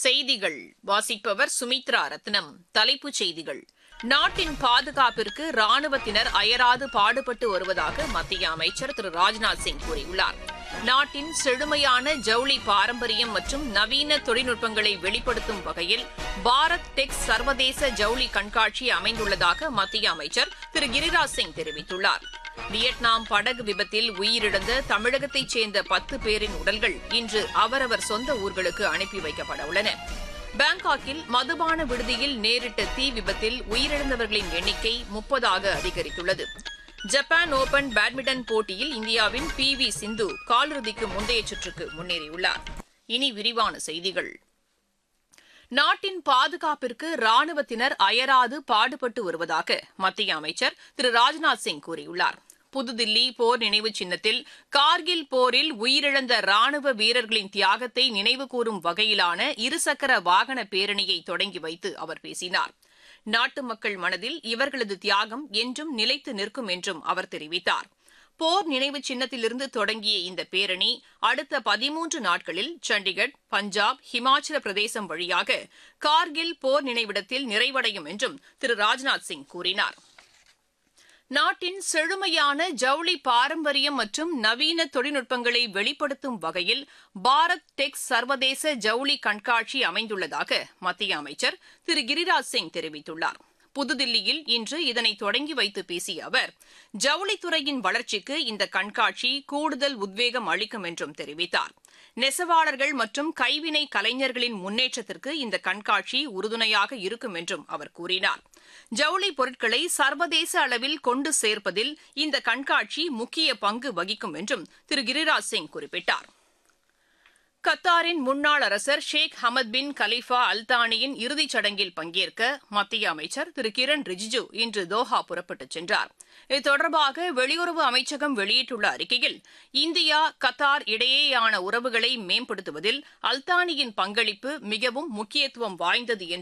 செய்திகள் வாசிப்பவர் சுமித்ரா ரத்னம் தலைப்புச் செய்திகள் நாட்டின் பாதுகாப்பிற்கு ராணுவத்தினர் அயராது பாடுபட்டு வருவதாக மத்திய அமைச்சர் திரு ராஜ்நாத் சிங் கூறியுள்ளார் நாட்டின் செழுமையான ஜவுளி பாரம்பரியம் மற்றும் நவீன தொழில்நுட்பங்களை வெளிப்படுத்தும் வகையில் பாரத் டெக்ஸ் சர்வதேச ஜவுளி கண்காட்சி அமைந்துள்ளதாக மத்திய அமைச்சர் திரு கிரிராஜ் சிங் தெரிவித்துள்ளார் வியட்நாம் படகு விபத்தில் உயிரிழந்த தமிழகத்தைச் சேர்ந்த பத்து பேரின் உடல்கள் இன்று அவரவர் சொந்த ஊர்களுக்கு அனுப்பி வைக்கப்பட உள்ளன பாங்காக்கில் மதுபான விடுதியில் நேரிட்ட தீ விபத்தில் உயிரிழந்தவர்களின் எண்ணிக்கை முப்பதாக அதிகரித்துள்ளது ஜப்பான் ஓபன் பேட்மிண்டன் போட்டியில் இந்தியாவின் பி வி சிந்து காலிறுதிக்கு முந்தைய சுற்றுக்கு முன்னேறியுள்ளார் இனி விரிவான செய்திகள் நாட்டின் பாதுகாப்பிற்கு ராணுவத்தினர் அயராது பாடுபட்டு வருவதாக மத்திய அமைச்சர் திரு ராஜ்நாத் சிங் கூறியுள்ளார் புதுதில்லி போர் நினைவு சின்னத்தில் கார்கில் போரில் உயிரிழந்த ராணுவ வீரர்களின் தியாகத்தை நினைவுகூரும் வகையிலான இருசக்கர வாகன பேரணியை தொடங்கி வைத்து அவர் பேசினார் நாட்டு மக்கள் மனதில் இவர்களது தியாகம் என்றும் நிலைத்து நிற்கும் என்றும் அவர் தெரிவித்தார் போர் நினைவு சின்னத்திலிருந்து தொடங்கிய இந்த பேரணி அடுத்த பதிமூன்று நாட்களில் சண்டிகர் பஞ்சாப் ஹிமாச்சல பிரதேசம் வழியாக கார்கில் போர் நினைவிடத்தில் நிறைவடையும் என்றும் திரு ராஜ்நாத் சிங் கூறினார் நாட்டின் செழுமையான ஜவுளி பாரம்பரியம் மற்றும் நவீன தொழில்நுட்பங்களை வெளிப்படுத்தும் வகையில் பாரத் டெக்ஸ் சர்வதேச ஜவுளி கண்காட்சி அமைந்துள்ளதாக மத்திய அமைச்சர் திரு கிரிராஜ் சிங் தெரிவித்துள்ளார் புதுதில்லியில் இன்று இதனை தொடங்கி வைத்து பேசிய அவர் ஜவுளித்துறையின் வளர்ச்சிக்கு இந்த கண்காட்சி கூடுதல் உத்வேகம் அளிக்கும் என்றும் தெரிவித்தார் நெசவாளர்கள் மற்றும் கைவினை கலைஞர்களின் முன்னேற்றத்திற்கு இந்த கண்காட்சி உறுதுணையாக இருக்கும் என்றும் அவர் கூறினார் ஜவுளி பொருட்களை சர்வதேச அளவில் கொண்டு சேர்ப்பதில் இந்த கண்காட்சி முக்கிய பங்கு வகிக்கும் என்றும் திரு கிரிராஜ் சிங் குறிப்பிட்டார் கத்தாரின் முன்னாள் அரசர் ஷேக் ஹமத் பின் கலீஃபா அல்தானியின் இறுதிச் சடங்கில் பங்கேற்க மத்திய அமைச்சர் திரு கிரண் ரிஜிஜு இன்று தோஹா புறப்பட்டுச் சென்றார் இது தொடர்பாக வெளியுறவு அமைச்சகம் வெளியிட்டுள்ள அறிக்கையில் இந்தியா கத்தார் இடையேயான உறவுகளை மேம்படுத்துவதில் அல்தானியின் பங்களிப்பு மிகவும் முக்கியத்துவம் வாய்ந்தது என்று